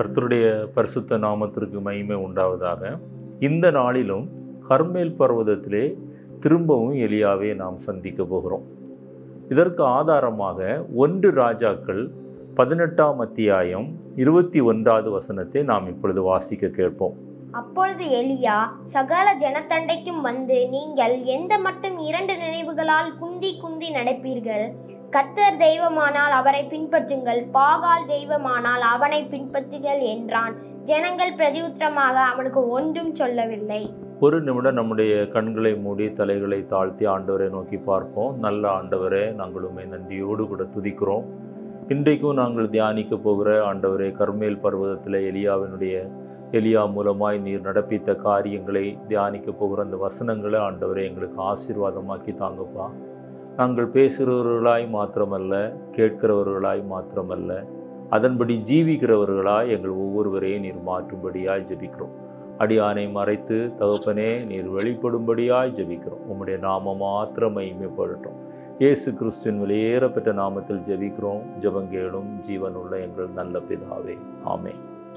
கர்த்தருடைய பரிசுத்த நாமத்திற்கு மகிமை உண்டாவதாக இந்த நாளிலும் கர்மேல் பர்வதத்திலே திரும்பவும் எலியாவை நாம் சந்திக்க போகிறோம் இதற்கு ஆதாரமாக ஒன்று ராஜாக்கள் பதினெட்டாம் அத்தியாயம் இருபத்தி ஒன்றாவது வசனத்தை நாம் இப்பொழுது வாசிக்க கேட்போம் அப்பொழுது எலியா சகல ஜனத்தண்டைக்கும் வந்து நீங்கள் எந்த மட்டும் இரண்டு நினைவுகளால் குந்தி குந்தி நடப்பீர்கள் கத்தர் தெய்வமானால் அவரை பின்பற்றுங்கள் பாகால் தெய்வமானால் அவனை பின்பற்றுங்கள் என்றான் ஜனங்கள் பிரதியுத்தரமாக அவனுக்கு ஒன்றும் சொல்லவில்லை ஒரு நிமிடம் நம்முடைய கண்களை மூடி தலைகளை தாழ்த்தி ஆண்டவரை நோக்கி பார்ப்போம் நல்ல ஆண்டவரே நாங்கள் உண்மை நன்றியோடு கூட துதிக்கிறோம் இன்றைக்கும் நாங்கள் தியானிக்க போகிற ஆண்டவரே கர்மேல் பர்வதத்தில் எலியாவினுடைய எலியா மூலமாய் நீர் நடப்பித்த காரியங்களை தியானிக்க போகிற அந்த வசனங்களை ஆண்டவரை எங்களுக்கு ஆசீர்வாதமாக்கி தாங்கப்பா நாங்கள் பேசுகிறவர்களாய் மாத்திரமல்ல கேட்கிறவர்களாய் மாத்திரமல்ல அதன்படி ஜீவிக்கிறவர்களாய் எங்கள் ஒவ்வொருவரையும் நீர் மாற்றும்படியாய் ஜெபிக்கிறோம் அடியானை மறைத்து தகப்பனே நீர் வெளிப்படும்படியாய் ஜெபிக்கிறோம் உம்முடைய நாம மாத்திரம் மகிமைப்படட்டும் இயேசு கிறிஸ்துவின் வெளியேறப்பட்ட நாமத்தில் ஜெபிக்கிறோம் ஜெபங்கேளும் ஜீவனுள்ள எங்கள் நல்ல பிதாவே ஆமே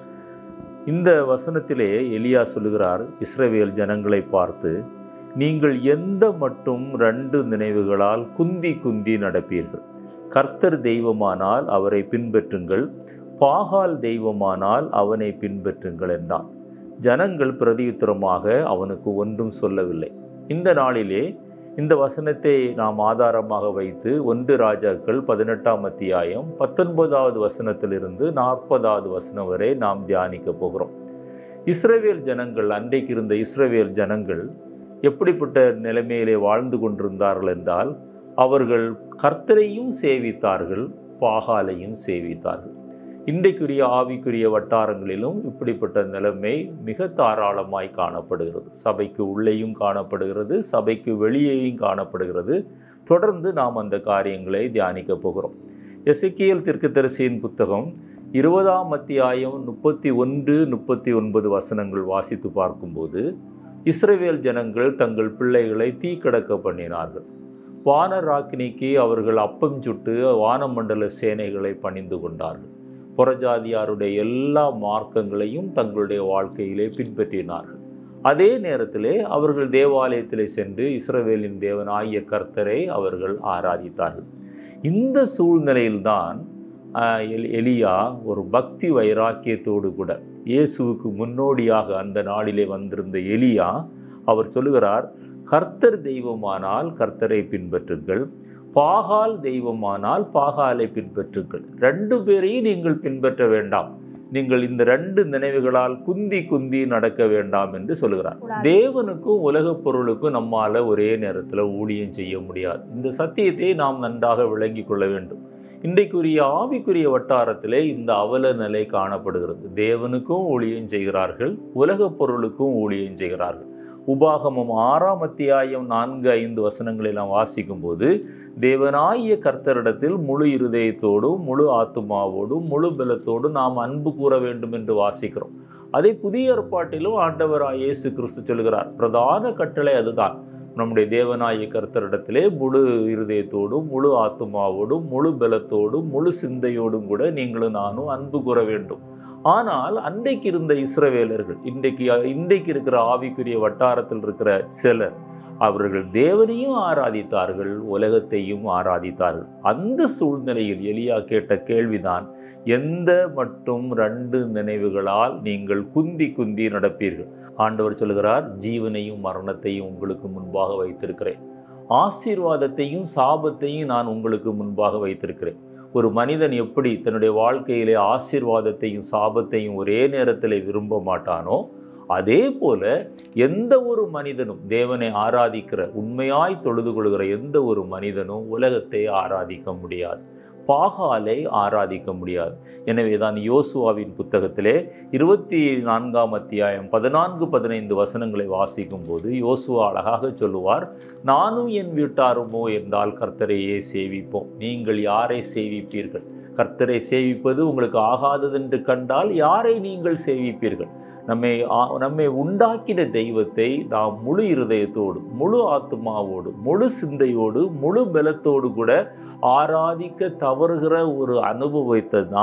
இந்த வசனத்திலே எலியா சொல்லுகிறார் இஸ்ரவேல் ஜனங்களை பார்த்து நீங்கள் எந்த மட்டும் ரெண்டு நினைவுகளால் குந்தி குந்தி நடப்பீர்கள் கர்த்தர் தெய்வமானால் அவரை பின்பற்றுங்கள் பாகால் தெய்வமானால் அவனை பின்பற்றுங்கள் என்றான் ஜனங்கள் பிரதியுத்தரமாக அவனுக்கு ஒன்றும் சொல்லவில்லை இந்த நாளிலே இந்த வசனத்தை நாம் ஆதாரமாக வைத்து ஒன்று ராஜாக்கள் பதினெட்டாம் அத்தியாயம் பத்தொன்பதாவது வசனத்திலிருந்து நாற்பதாவது வசனம் வரை நாம் தியானிக்க போகிறோம் இஸ்ரவேல் ஜனங்கள் அன்றைக்கு இருந்த இஸ்ரவேல் ஜனங்கள் எப்படிப்பட்ட நிலைமையிலே வாழ்ந்து கொண்டிருந்தார்கள் என்றால் அவர்கள் கர்த்தரையும் சேவித்தார்கள் பாகாலையும் சேவித்தார்கள் இன்றைக்குரிய ஆவிக்குரிய வட்டாரங்களிலும் இப்படிப்பட்ட நிலைமை மிக தாராளமாய் காணப்படுகிறது சபைக்கு உள்ளேயும் காணப்படுகிறது சபைக்கு வெளியேயும் காணப்படுகிறது தொடர்ந்து நாம் அந்த காரியங்களை தியானிக்க போகிறோம் எசக்கியல் தீர்க்கதரிசியின் புத்தகம் இருபதாம் அத்தியாயம் முப்பத்தி ஒன்று முப்பத்தி ஒன்பது வசனங்கள் வாசித்து பார்க்கும்போது இஸ்ரவேல் ஜனங்கள் தங்கள் பிள்ளைகளை தீக்கடக்க பண்ணினார்கள் வானராக்கினிக்கு அவர்கள் அப்பம் சுட்டு வானமண்டல சேனைகளை பணிந்து கொண்டார்கள் புறஜாதியாருடைய எல்லா மார்க்கங்களையும் தங்களுடைய வாழ்க்கையிலே பின்பற்றினார்கள் அதே நேரத்திலே அவர்கள் தேவாலயத்திலே சென்று இஸ்ரவேலின் தேவன் ஆகிய கர்த்தரை அவர்கள் ஆராதித்தார்கள் இந்த சூழ்நிலையில்தான் எலியா ஒரு பக்தி வைராக்கியத்தோடு கூட இயேசுவுக்கு முன்னோடியாக அந்த நாளிலே வந்திருந்த எலியா அவர் சொல்லுகிறார் கர்த்தர் தெய்வமானால் கர்த்தரை பின்பற்றுங்கள் பாகால் தெய்வமானால் பாகாலை பின்பற்றுங்கள் ரெண்டு பேரையும் நீங்கள் பின்பற்ற வேண்டாம் நீங்கள் இந்த ரெண்டு நினைவுகளால் குந்தி குந்தி நடக்க வேண்டாம் என்று சொல்லுகிறார் தேவனுக்கும் உலகப் பொருளுக்கும் நம்மால ஒரே நேரத்தில் ஊழியம் செய்ய முடியாது இந்த சத்தியத்தை நாம் நன்றாக விளங்கி கொள்ள வேண்டும் இன்றைக்குரிய ஆவிக்குரிய வட்டாரத்திலே இந்த அவல நிலை காணப்படுகிறது தேவனுக்கும் ஊழியம் செய்கிறார்கள் உலகப் பொருளுக்கும் ஊழியம் செய்கிறார்கள் உபாகமம் ஆறாம் அத்தியாயம் நான்கு ஐந்து வசனங்களை நாம் வாசிக்கும் போது தேவனாகிய கர்த்தரிடத்தில் முழு இருதயத்தோடும் முழு ஆத்துமாவோடும் முழு பலத்தோடும் நாம் அன்பு கூற வேண்டும் என்று வாசிக்கிறோம் அதை புதிய ஏற்பாட்டிலும் ஆண்டவராய் இயேசு கிறிஸ்து சொல்கிறார் பிரதான கட்டளை அதுதான் நம்முடைய தேவனாய கர்த்தரிடத்திலே முழு இருதயத்தோடும் முழு ஆத்துமாவோடும் முழு பலத்தோடும் முழு சிந்தையோடும் கூட நீங்களும் நானும் அன்பு கூற வேண்டும் ஆனால் அன்றைக்கு இருந்த இஸ்ரவேலர்கள் இன்றைக்கு இன்றைக்கு இருக்கிற ஆவிக்குரிய வட்டாரத்தில் இருக்கிற சிலர் அவர்கள் தேவனையும் ஆராதித்தார்கள் உலகத்தையும் ஆராதித்தார்கள் அந்த சூழ்நிலையில் எலியா கேட்ட கேள்விதான் எந்த மட்டும் ரெண்டு நினைவுகளால் நீங்கள் குந்தி குந்தி நடப்பீர்கள் ஆண்டவர் சொல்கிறார் ஜீவனையும் மரணத்தையும் உங்களுக்கு முன்பாக வைத்திருக்கிறேன் ஆசீர்வாதத்தையும் சாபத்தையும் நான் உங்களுக்கு முன்பாக வைத்திருக்கிறேன் ஒரு மனிதன் எப்படி தன்னுடைய வாழ்க்கையிலே ஆசீர்வாதத்தையும் சாபத்தையும் ஒரே நேரத்தில் விரும்ப மாட்டானோ அதே போல எந்த ஒரு மனிதனும் தேவனை ஆராதிக்கிற உண்மையாய் தொழுது கொள்கிற எந்த ஒரு மனிதனும் உலகத்தை ஆராதிக்க முடியாது பாகாலை ஆராதிக்க முடியாது எனவே தான் யோசுவாவின் புத்தகத்திலே இருபத்தி நான்காம் அத்தியாயம் பதினான்கு பதினைந்து வசனங்களை வாசிக்கும் போது யோசுவா அழகாக சொல்லுவார் நானும் என் வீட்டாருமோ என்றால் கர்த்தரையே சேவிப்போம் நீங்கள் யாரை சேவிப்பீர்கள் கர்த்தரை சேவிப்பது உங்களுக்கு ஆகாததென்று கண்டால் யாரை நீங்கள் சேவிப்பீர்கள் நம்மை ஆ- நம்மை உண்டாக்கின தெய்வத்தை நாம் முழு இருதயத்தோடு முழு ஆத்மாவோடு முழு சிந்தையோடு முழு பலத்தோடு கூட ஆராதிக்க தவறுகிற ஒரு அனுபவத்தை தான்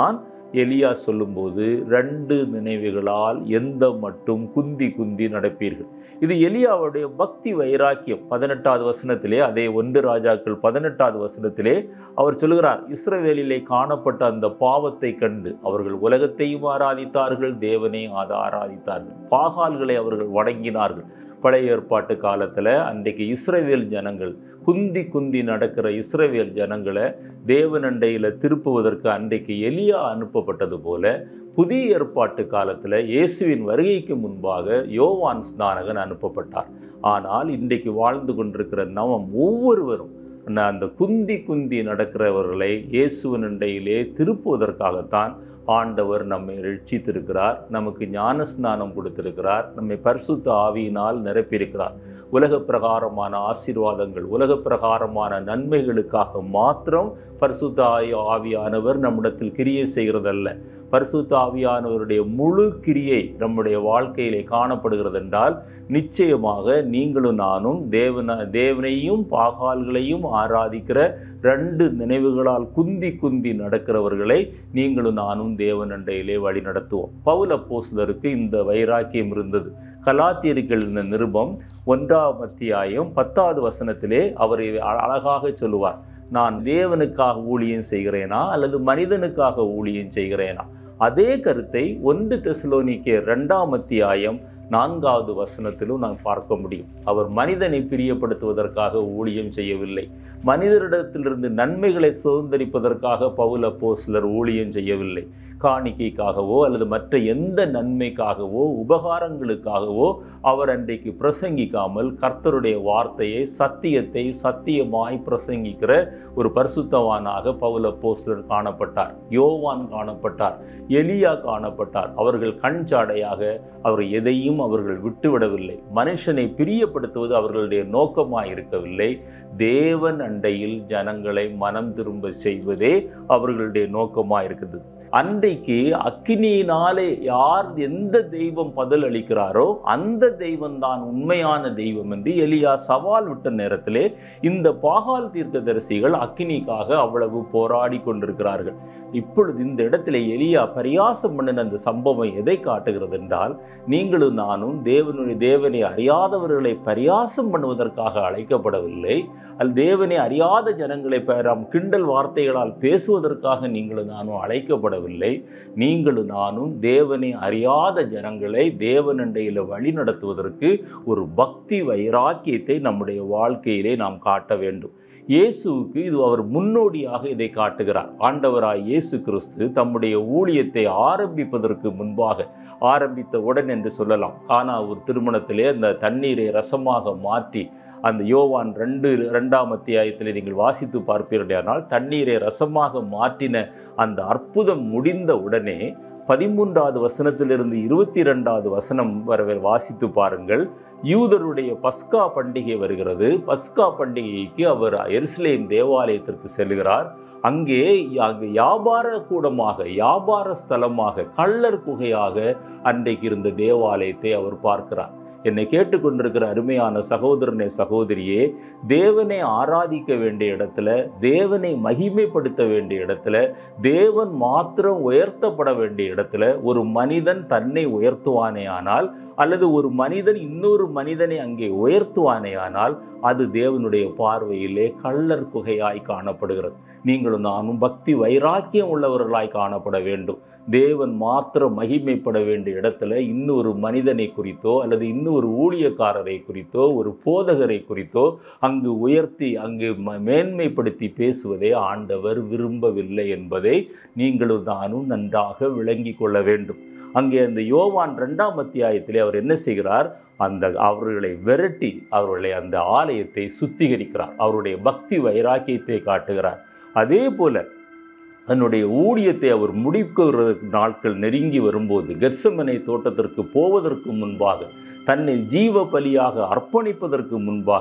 எலியா சொல்லும்போது ரெண்டு நினைவுகளால் எந்த மட்டும் குந்தி குந்தி நடப்பீர்கள் இது எலியாவுடைய பக்தி வைராக்கியம் பதினெட்டாவது வசனத்திலே அதே ஒன்று ராஜாக்கள் பதினெட்டாவது வசனத்திலே அவர் சொல்கிறார் இஸ்ரவேலிலே காணப்பட்ட அந்த பாவத்தை கண்டு அவர்கள் உலகத்தையும் ஆராதித்தார்கள் தேவனையும் அதை ஆராதித்தார்கள் பாகால்களை அவர்கள் வணங்கினார்கள் பழைய ஏற்பாட்டு காலத்தில் அன்றைக்கு இஸ்ரவேல் ஜனங்கள் குந்தி குந்தி நடக்கிற இஸ்ரவேல் ஜனங்களை தேவனண்டையில் திருப்புவதற்கு அன்றைக்கு எலியா அனுப்பப்பட்டது போல புதிய ஏற்பாட்டு காலத்தில் இயேசுவின் வருகைக்கு முன்பாக யோவான் ஸ்நானகன் அனுப்பப்பட்டார் ஆனால் இன்றைக்கு வாழ்ந்து கொண்டிருக்கிற நவம் ஒவ்வொருவரும் அந்த குந்தி குந்தி நடக்கிறவர்களை இயேசுவின் அண்டையிலே திருப்புவதற்காகத்தான் ஆண்டவர் நம்மை ரட்சித்திருக்கிறார் நமக்கு ஞான ஸ்நானம் கொடுத்திருக்கிறார் நம்மை பரிசுத்த ஆவியினால் நிரப்பியிருக்கிறார் உலக பிரகாரமான ஆசீர்வாதங்கள் உலக பிரகாரமான நன்மைகளுக்காக மாத்திரம் பரிசுத்த ஆவி ஆவியானவர் நம்மிடத்தில் கிரியை செய்கிறதல்ல பரிசுத்த ஆவியானவருடைய முழு கிரியை நம்முடைய வாழ்க்கையிலே காணப்படுகிறது என்றால் நிச்சயமாக நீங்களும் நானும் தேவன தேவனையும் பாகால்களையும் ஆராதிக்கிற ரெண்டு நினைவுகளால் குந்தி குந்தி நடக்கிறவர்களை நீங்களும் நானும் தேவனண்டையிலே வழி நடத்துவோம் பவுல போஸ்லருக்கு இந்த வைராக்கியம் இருந்தது கலாத்தியர்கள் இந்த நிருபம் ஒன்றாம் அத்தியாயம் பத்தாவது வசனத்திலே அவர் அழகாக சொல்லுவார் நான் தேவனுக்காக ஊழியம் செய்கிறேனா அல்லது மனிதனுக்காக ஊழியம் செய்கிறேனா அதே கருத்தை ஒன்று தெசலோனிக்கே ரெண்டாம் அத்தியாயம் நான்காவது வசனத்திலும் நாம் பார்க்க முடியும் அவர் மனிதனை பிரியப்படுத்துவதற்காக ஊழியம் செய்யவில்லை மனிதரிடத்திலிருந்து நன்மைகளை சுதந்திரிப்பதற்காக பவுல போஸ்லர் ஊழியம் செய்யவில்லை காணிக்கைக்காகவோ அல்லது மற்ற எந்த நன்மைக்காகவோ உபகாரங்களுக்காகவோ அவர் அன்றைக்கு பிரசங்கிக்காமல் கர்த்தருடைய வார்த்தையை சத்தியத்தை சத்தியமாய் பிரசங்கிக்கிற ஒரு பரிசுத்தவானாக பவுல போஸ்லர் காணப்பட்டார் யோவான் காணப்பட்டார் எலியா காணப்பட்டார் அவர்கள் கண் சாடையாக அவர் எதையும் அவர்கள் விட்டுவிடவில்லை மனுஷனை பிரியப்படுத்துவது அவர்களுடைய நோக்கமாக இருக்கவில்லை தேவன் அண்டையில் ஜனங்களை மனம் திரும்ப செய்வதே அவர்களுடைய நோக்கமாக இருக்குது அன்றைக்கு அக்கினியினாலே யார் எந்த தெய்வம் பதில் அளிக்கிறாரோ அந்த தெய்வம் தான் உண்மையான தெய்வம் என்று எலியா சவால் விட்ட நேரத்திலே இந்த பாகால் தீர்க்கதரிசிகள் அக்கினிக்காக அவ்வளவு போராடி கொண்டிருக்கிறார்கள் இப்பொழுது இந்த இடத்துல எலியா பரியாசம் பண்ணின அந்த சம்பவம் எதை காட்டுகிறது என்றால் நீங்களும் நானும் தேவனுடைய தேவனை அறியாதவர்களை பரியாசம் பண்ணுவதற்காக அழைக்கப்படவில்லை அது தேவனை அறியாத ஜனங்களை பெறாம் கிண்டல் வார்த்தைகளால் பேசுவதற்காக நீங்களும் நானும் அழைக்கப்படவில்லை நீங்களும் நானும் தேவனை அறியாத ஜனங்களை தேவனண்டையில் வழி நடத்துவதற்கு ஒரு பக்தி வைராக்கியத்தை நம்முடைய வாழ்க்கையிலே நாம் காட்ட வேண்டும் இயேசுவுக்கு இது அவர் முன்னோடியாக இதை காட்டுகிறார் ஆண்டவராய் இயேசு கிறிஸ்து தம்முடைய ஊழியத்தை ஆரம்பிப்பதற்கு முன்பாக ஆரம்பித்த உடன் என்று சொல்லலாம் கானா ஒரு திருமணத்திலே அந்த தண்ணீரை ரசமாக மாற்றி அந்த யோவான் ரெண்டு ரெண்டாம் அத்தியாயத்தில் நீங்கள் வாசித்து பார்ப்பீர்களானால் தண்ணீரை ரசமாக மாற்றின அந்த அற்புதம் முடிந்த உடனே பதிமூன்றாவது வசனத்திலிருந்து இருபத்தி ரெண்டாவது வசனம் வரை வாசித்து பாருங்கள் யூதருடைய பஸ்கா பண்டிகை வருகிறது பஸ்கா பண்டிகைக்கு அவர் எருசலேம் தேவாலயத்திற்கு செல்கிறார் அங்கே அங்கு வியாபார கூடமாக வியாபார ஸ்தலமாக கள்ளர் குகையாக அன்றைக்கு இருந்த தேவாலயத்தை அவர் பார்க்கிறார் என்னை கேட்டுக்கொண்டிருக்கிற அருமையான சகோதரனே சகோதரியே தேவனை ஆராதிக்க வேண்டிய இடத்துல தேவனை மகிமைப்படுத்த வேண்டிய இடத்துல தேவன் மாத்திரம் உயர்த்தப்பட வேண்டிய இடத்துல ஒரு மனிதன் தன்னை உயர்த்துவானே ஆனால் அல்லது ஒரு மனிதன் இன்னொரு மனிதனை அங்கே உயர்த்துவானே ஆனால் அது தேவனுடைய பார்வையிலே கள்ளர் குகையாய் காணப்படுகிறது நீங்களும் நானும் பக்தி வைராக்கியம் உள்ளவர்களாய் காணப்பட வேண்டும் தேவன் மாத்திரம் மகிமைப்பட வேண்டிய இடத்துல இன்னொரு மனிதனை குறித்தோ அல்லது இன்னொரு ஊழியக்காரரை குறித்தோ ஒரு போதகரை குறித்தோ அங்கு உயர்த்தி அங்கு ம- மேன்மைப்படுத்தி பேசுவதை ஆண்டவர் விரும்பவில்லை என்பதை நீங்களும் நானும் நன்றாக விளங்கி கொள்ள வேண்டும் அங்கே அந்த யோவான் ரெண்டாம் அத்தியாயத்திலே அவர் என்ன செய்கிறார் அந்த அவர்களை விரட்டி அவர்களை அந்த ஆலயத்தை சுத்திகரிக்கிறார் அவருடைய பக்தி வைராக்கியத்தை காட்டுகிறார் அதே போல தன்னுடைய ஊழியத்தை அவர் முடிக்கிற நாட்கள் நெருங்கி வரும்போது கெர்சமனை தோட்டத்திற்கு போவதற்கு முன்பாக தன்னை ஜீவ பலியாக அர்ப்பணிப்பதற்கு முன்பாக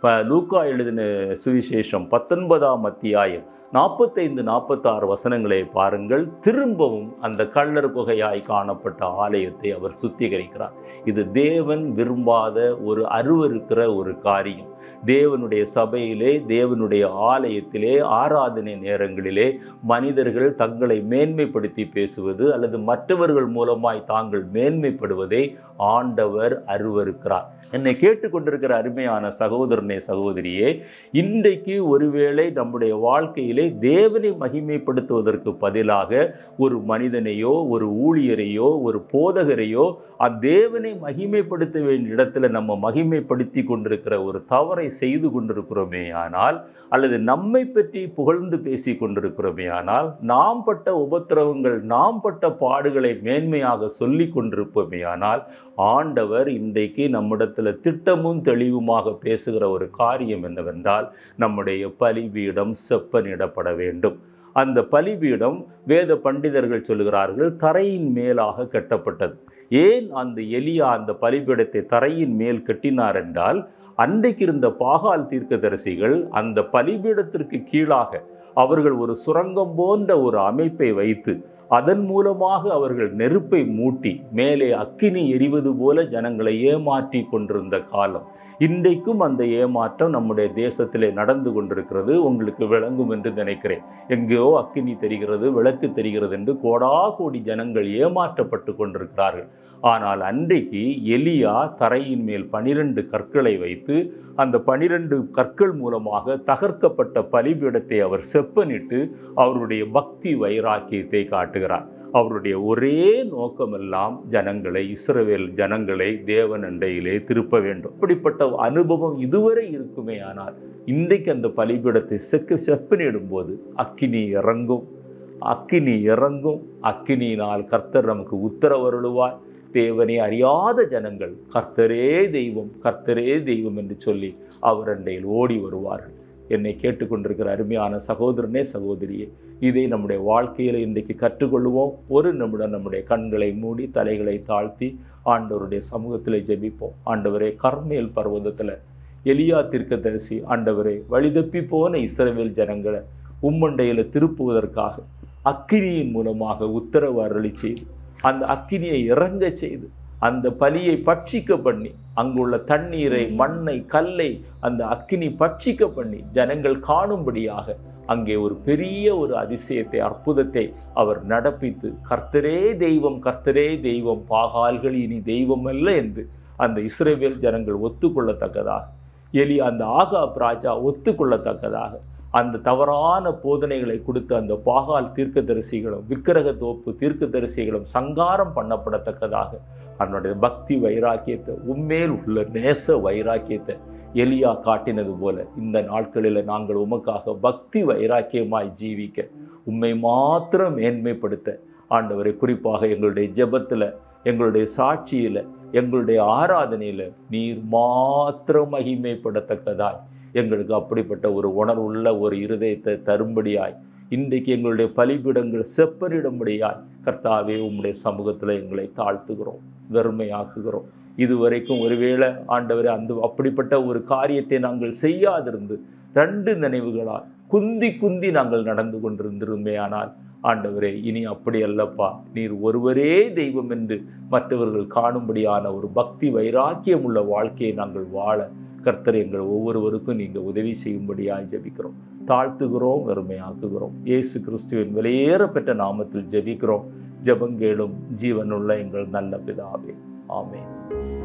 ப லூக்கா எழுதின சுவிசேஷம் பத்தொன்பதாம் அத்தியாயம் நாற்பத்தைந்து நாற்பத்தாறு வசனங்களை பாருங்கள் திரும்பவும் அந்த கள்ளர் குகையாய் காணப்பட்ட ஆலயத்தை அவர் சுத்திகரிக்கிறார் இது தேவன் விரும்பாத ஒரு அருவருக்கிற ஒரு காரியம் தேவனுடைய சபையிலே தேவனுடைய ஆலயத்திலே ஆராதனை நேரங்களிலே மனிதர்கள் தங்களை மேன்மைப்படுத்தி பேசுவது அல்லது மற்றவர்கள் மூலமாய் தாங்கள் மேன்மைப்படுவதை ஆண்டவர் அருவருக்கிறார் என்னை கேட்டுக்கொண்டிருக்கிற அருமையான சகோதரனே சகோதரியே இன்றைக்கு ஒருவேளை நம்முடைய வாழ்க்கையிலே தேவனை மகிமைப்படுத்துவதற்கு பதிலாக ஒரு மனிதனையோ ஒரு ஊழியரையோ ஒரு போதகரையோ அத்தேவனை மகிமைப்படுத்த வேண்டிய இடத்துல நம்ம மகிமைப்படுத்தி கொண்டிருக்கிற ஒரு தவறை செய்து கொண்டிருக்கிறோமே ஆனால் அல்லது நம்மை பற்றி புகழ்ந்து பேசி கொண்டிருக்கிறோமே ஆனால் நாம் பட்ட உபத்திரவங்கள் நாம் பட்ட பாடுகளை மேன்மையாக சொல்லி கொண்டிருப்போமே ஆனால் ஆண்டவர் இன்றைக்கு நம்மிடத்தில் திட்டமும் தெளிவுமாக பேசுகிற ஒரு காரியம் என்னவென்றால் நம்முடைய பலிபீடம் செப்பனிடப்பட வேண்டும் அந்த பலிபீடம் வேத பண்டிதர்கள் சொல்கிறார்கள் தரையின் மேலாக கட்டப்பட்டது ஏன் அந்த எலியா அந்த பலிபீடத்தை தரையின் மேல் கட்டினார் என்றால் அன்றைக்கு இருந்த பாகால் தீர்க்கதரிசிகள் அந்த பலிபீடத்திற்கு கீழாக அவர்கள் ஒரு சுரங்கம் போன்ற ஒரு அமைப்பை வைத்து அதன் மூலமாக அவர்கள் நெருப்பை மூட்டி மேலே அக்கினி எரிவது போல ஜனங்களை ஏமாற்றி கொண்டிருந்த காலம் இன்றைக்கும் அந்த ஏமாற்றம் நம்முடைய தேசத்திலே நடந்து கொண்டிருக்கிறது உங்களுக்கு விளங்கும் என்று நினைக்கிறேன் எங்கேயோ அக்கினி தெரிகிறது விளக்கு தெரிகிறது என்று கோடா கோடி ஜனங்கள் ஏமாற்றப்பட்டு கொண்டிருக்கிறார்கள் ஆனால் அன்றைக்கு எலியா தரையின் மேல் பனிரெண்டு கற்களை வைத்து அந்த பனிரெண்டு கற்கள் மூலமாக தகர்க்கப்பட்ட பலிபீடத்தை அவர் செப்பனிட்டு அவருடைய பக்தி வைராக்கியத்தை காட்டுகிறார் அவருடைய ஒரே நோக்கமெல்லாம் ஜனங்களை இஸ்ரவேல் ஜனங்களை தேவன் அண்டையிலே திருப்ப வேண்டும் இப்படிப்பட்ட அனுபவம் இதுவரை இருக்குமே ஆனால் இன்றைக்கு அந்த பலிபீடத்தை செக்கு செப்பனிடும் போது அக்கினி இறங்கும் அக்கினி இறங்கும் அக்கினியினால் கர்த்தர் நமக்கு உத்தரவருளுவார் தேவனை அறியாத ஜனங்கள் கர்த்தரே தெய்வம் கர்த்தரே தெய்வம் என்று சொல்லி அவர் அண்டையில் ஓடி வருவார்கள் என்னை கேட்டுக்கொண்டிருக்கிற அருமையான சகோதரனே சகோதரியே இதை நம்முடைய வாழ்க்கையில் இன்றைக்கு கற்றுக்கொள்வோம் ஒரு நிமிடம் நம்முடைய கண்களை மூடி தலைகளை தாழ்த்தி ஆண்டவருடைய சமூகத்தில் ஜெபிப்போம் ஆண்டவரே கர்மேல் பர்வதத்தில் எலியா தீர்க்கதரிசி ஆண்டவரே வழிதப்பி போன இஸ்ரவேல் ஜனங்களை உம்மண்டையில் திருப்புவதற்காக அக்கினியின் மூலமாக உத்தரவு அருளி செய்து அந்த அக்கினியை இறங்க செய்து அந்த பலியை பட்சிக்க பண்ணி அங்குள்ள தண்ணீரை மண்ணை கல்லை அந்த அக்கினி பட்சிக்க பண்ணி ஜனங்கள் காணும்படியாக அங்கே ஒரு பெரிய ஒரு அதிசயத்தை அற்புதத்தை அவர் நடப்பித்து கர்த்தரே தெய்வம் கர்த்தரே தெய்வம் பாகால்கள் இனி தெய்வம் அல்ல என்று அந்த இஸ்ரேவேல் ஜனங்கள் ஒத்துக்கொள்ளத்தக்கதாக எலி அந்த ஆகாப் ராஜா ஒத்துக்கொள்ளத்தக்கதாக அந்த தவறான போதனைகளை கொடுத்து அந்த பாகால் தீர்க்கதரிசிகளும் விக்கிரக தோப்பு தீர்க்கதரிசிகளும் சங்காரம் பண்ணப்படத்தக்கதாக அவனுடைய பக்தி வைராக்கியத்தை உண்மையில் உள்ள நேச வைராக்கியத்தை எலியா காட்டினது போல இந்த நாட்களில் நாங்கள் உமக்காக பக்தி வைராக்கியமாய் ஜீவிக்க உண்மை மாத்திரம் மேன்மைப்படுத்த ஆண்டவரை குறிப்பாக எங்களுடைய ஜெபத்தில் எங்களுடைய சாட்சியில் எங்களுடைய ஆராதனையில் நீர் மாத்திரம் மகிமைப்படத்தக்கதாய் எங்களுக்கு அப்படிப்பட்ட ஒரு உணர்வுள்ள ஒரு இருதயத்தை தரும்படியாய் இன்றைக்கு எங்களுடைய பலிபீடங்கள் செப்பனிடும்படியாய் கர்த்தாவே உம்முடைய சமூகத்தில் எங்களை தாழ்த்துகிறோம் வெறுமையாக்குகிறோம் இதுவரைக்கும் ஒருவேளை ஆண்டவரே அந்த அப்படிப்பட்ட ஒரு காரியத்தை நாங்கள் செய்யாதிருந்து ரெண்டு நினைவுகளால் குந்தி குந்தி நாங்கள் நடந்து கொண்டிருந்திருந்தே ஆனால் ஆண்டவரே இனி அப்படி அல்லப்பா நீர் ஒருவரே தெய்வம் என்று மற்றவர்கள் காணும்படியான ஒரு பக்தி வைராக்கியம் உள்ள வாழ்க்கையை நாங்கள் வாழ கர்த்தர் எங்கள் ஒவ்வொருவருக்கும் நீங்கள் உதவி செய்யும்படியாய் ஜெபிக்கிறோம் தாழ்த்துகிறோம் வெறுமையாக்குகிறோம் இயேசு கிறிஸ்துவின் வெளியேறப்பெற்ற நாமத்தில் ஜெபிக்கிறோம் ஜெபங்கேளும் ஜீவனுள்ள எங்கள் நல்ல பிதாவே ஆமென்